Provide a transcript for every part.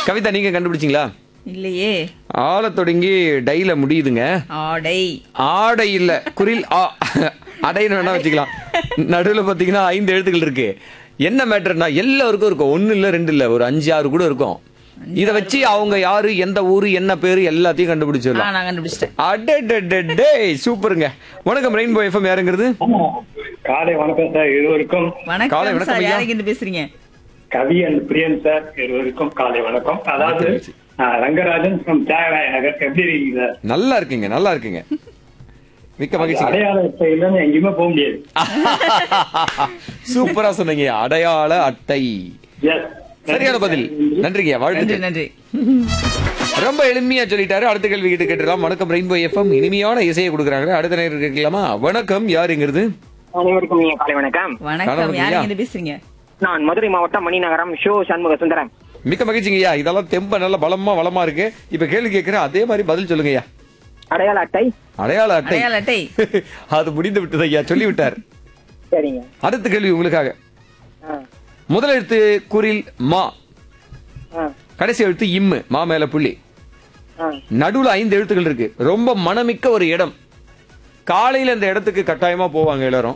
கவிதா நீங்க கண்டுபிடிச்சீங்களா இல்லையே ஆள தொடங்கி டைல முடியுதுங்க ஆடை ஆடை இல்ல குரில் ஆ அடைன்னு வேணா வச்சுக்கலாம் நடுவுல பாத்தீங்கன்னா ஐந்து எழுத்துக்கள் இருக்கு என்ன மேட்டர்னா எல்லாருக்கும் இருக்கும் ஒண்ணு இல்ல ரெண்டு இல்ல ஒரு அஞ்சு ஆறு கூட இருக்கும் இத வச்சு அவங்க யாரு எந்த ஊரு என்ன பேரு எல்லாத்தையும் ஆ கண்டுபிடிச்சிடலாம் நான் கண்டுபிடிச்சிட்டேன் அடே சூப்பருங்க வணக்கம் ரெயின்போ எஃப்எம் யாருங்கிறது காலை வணக்கம் சார் இருவருக்கும் காலை வணக்கம் வணக்கம் சார் ஐயா. யாருக்கு இருந்து பேசுறீங்க கவி அண்ட் பிரியன் சார் இருவருக்கும் காலை வணக்கம் அதாவது ஆ, ரங்கராஜன் from தியாகராய நகர் எப்படி இருக்கீங்க சார் நல்லா இருக்குங்க நல்லா இருக்குங்க மிக்க மகிழ்ச்சி அடையாள அட்டை இல்லைன்னு எங்கேயுமே போக முடியாது சூப்பரா சொன்னீங்க அடையாள அட்டை எஸ் சரியான பதில் நன்றிங்க நன்றி வாழ்த்து நன்றி ரொம்ப எளிமையா சொல்லிட்டாரு அடுத்த கேள்வி கிட்ட கேட்டுலாம் வணக்கம் ரெயின்போ எஃப்எம் இனிமையான இசையை கொடுக்குறாங்க அடுத்த நேரம் இருக்கலாமா வணக்கம் யாருங்கிறது அனைவருக்கும் இனிய காலை வணக்கம் வணக்கம் வணக்கம் ஐயா. யாருக்கு இருந்து பேசுறீங்க நான் மதுரை மாவட்டம் மணிநகரம் ஷோ சண்முக சுந்தரம் மிக்க மகிழ்ச்சிங்கய்யா இதெல்லாம் தெம்ப நல்ல பலமா வளமா இருக்கு இப்ப கேள்வி கேட்கிறேன் அதே மாதிரி பதில் சொல்லுங்கய்யா அடையாள அட்டை அடையாள அட்டை அடையாள அட்டை அது முடிந்து விட்டது ஐயா சொல்லி விட்டார் சரிங்க அடுத்த கேள்வி உங்களுக்காக ஆ, முதல் எழுத்து குரில் மா ஆ, கடைசி எழுத்து இம்மு மா மேல புள்ளி ஆ. நடுவுல ஐந்து எழுத்துக்கள் இருக்கு ரொம்ப மனமிக்க ஒரு இடம் காலையில இந்த இடத்துக்கு கட்டாயமா போவாங்க எல்லாரும்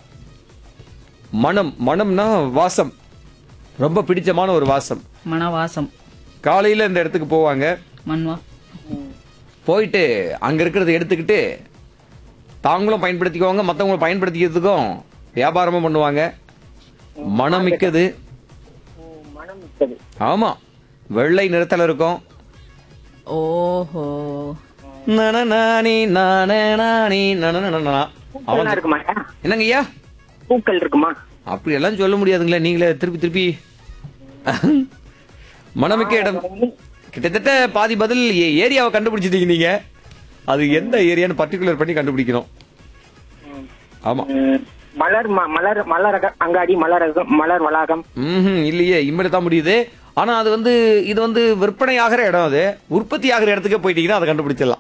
மனம் மனம்னா வாசம் ரொம்ப பிடிச்சமான ஒரு வாசம் மனவாசம் காலையில இந்த இடத்துக்கு போவாங்க மண்வா போயிட்டு அங்க இருக்கிறத எடுத்துக்கிட்டு தாங்களும் பயன்படுத்திக்குவாங்க மத்தவங்களும் பயன்படுத்திக்கிறதுக்கும் வியாபாரமும் பண்ணுவாங்க மனம் மிக்கது ம், மனம் மிக்கது ஆமா வெள்ளை நிறத்துல இருக்கும் ஓஹோ நனநானி, நானேனானி, நனநனநனா. அவன் பூக்கள்லாம் இருக்குமா என்னங்க ஐயா பூக்கள் இருக்குமா அப்படி எல்லாம் சொல்ல முடியாதுங்களே நீங்களே திருப்பி திருப்பி மனமிக்க இடம் கிட்டத்தட்ட பாதி பதில் ஏ- ஏரியாவை கண்டுபிடிச்சிட்டீங்க நீங்க அது எந்த ஏரியான்னு பர்டிகுலர் பண்ணி கண்டுபிடிக்கணும் ஆமா ம், மலர் ம- மலர் மலரக அங்காடி மலரகம் மலர் வளாகம் ம்ஹும், இல்லையே இம்மடி தான் முடியுது ஆனா அது வந்து இது வந்து விற்பனை ஆகிற இடம் அது உற்பத்தி ஆகிற இடத்துக்கே போயிட்டீங்கன்னா அதை கண்டுபிடிச்சிடலாம்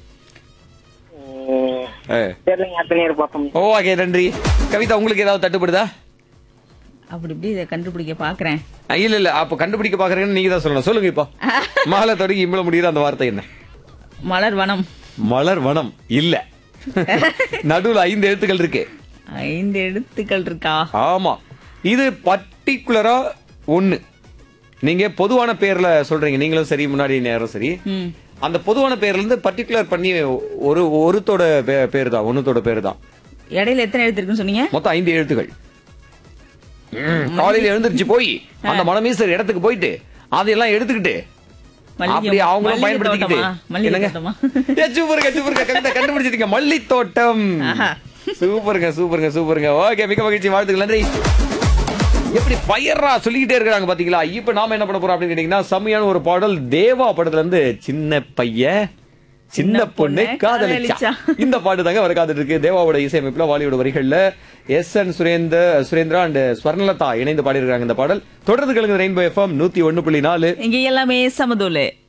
ம், ஏ. தெரியலங்க அடுத்த நேரம் பார்ப்போம் ஓகே நன்றி கவிதா உங்களுக்கு ஏதாவது தட்டுப்படுதா அப்படி இப்படி இதை கண்டுபிடிக்க பாக்குறேன் அஹ், இல்ல இல்ல அப்ப கண்டுபிடிக்க பாக்குறீங்கன்னு நீங்க தான் சொல்லணும் சொல்லுங்க இப்போ மாலை தொடங்கி இம்மல முடியுற அந்த வார்த்தை என்ன மலர் வனம் மலர் வனம் இல்ல நடுவுல ஐந்து எழுத்துக்கள் இருக்கு ஐந்து எழுத்துக்கள் இருக்கா ஆமா இது பர்டிகுலரா ஒண்ணு நீங்க பொதுவான பேர்ல சொல்றீங்க நீங்களும் சரி முன்னாடி நேரம் சரி ம் அந்த பொதுவான பேர்ல இருந்து பர்டிகுலர் பண்ணி ஒரு ஒருத்தோட பே- பேர் தான் ஒன்னுத்தோட பேர் தான் இடையில எத்தனை எழுத்து இருக்குன்னு சொன்னீங்க மொத்தம் ஐந்து எழுத்துக்கள் ம், காலையில எழுந்திருச்சு போய் அந்த மனமீசர் இடத்துக்கு போயிட்டு அதையெல்லாம் எடுத்துக்கிட்டு மல்லிகை- அப்படி அவங்களும் மல்லிகை பயன்படுத்திக்கிட்டு தோட்டமா? மல்லிகை என்னங்க தோட்டமா? ஏ, சூப்பருங்க சூப்பருங்க கவிதை கண்டுபிடிச்சிட்டீங்க மல்லி தோட்டம் ஆஹா. சூப்பருங்க சூப்பருங்க சூப்பருங்க ஓகே மிக மகிழ்ச்சி வாழ்த்துக்கள் நன்றி எப்படி பயரா சொல்லிக்கிட்டே இருக்காங்க பாத்தீங்களா இப்ப நாம என்ன பண்ண போறோம் அப்படின்னு கேட்டீங்கன்னா செம்மையான ஒரு பாடல் தேவா படத்துல இருந்து சின்ன பையன் சின்ன பொண்ணு காதலிச்சா காதலிச்சா. இந்த பாட்டு தாங்க வர காத்துட்டு இருக்கு தேவாவோட இசையமைப்புல வாலியோட வரிகள்ல S N Surendra Surendra and Swarnalatha இணைந்து பாடியிருக்காங்க இந்த பாடல் தொடர்ந்து கலந்து ரெயின்போ எஃப்எம் நூத்தி ஒண்ணு புள்ளி நாலு இங்க எல்லாமே சமதூலு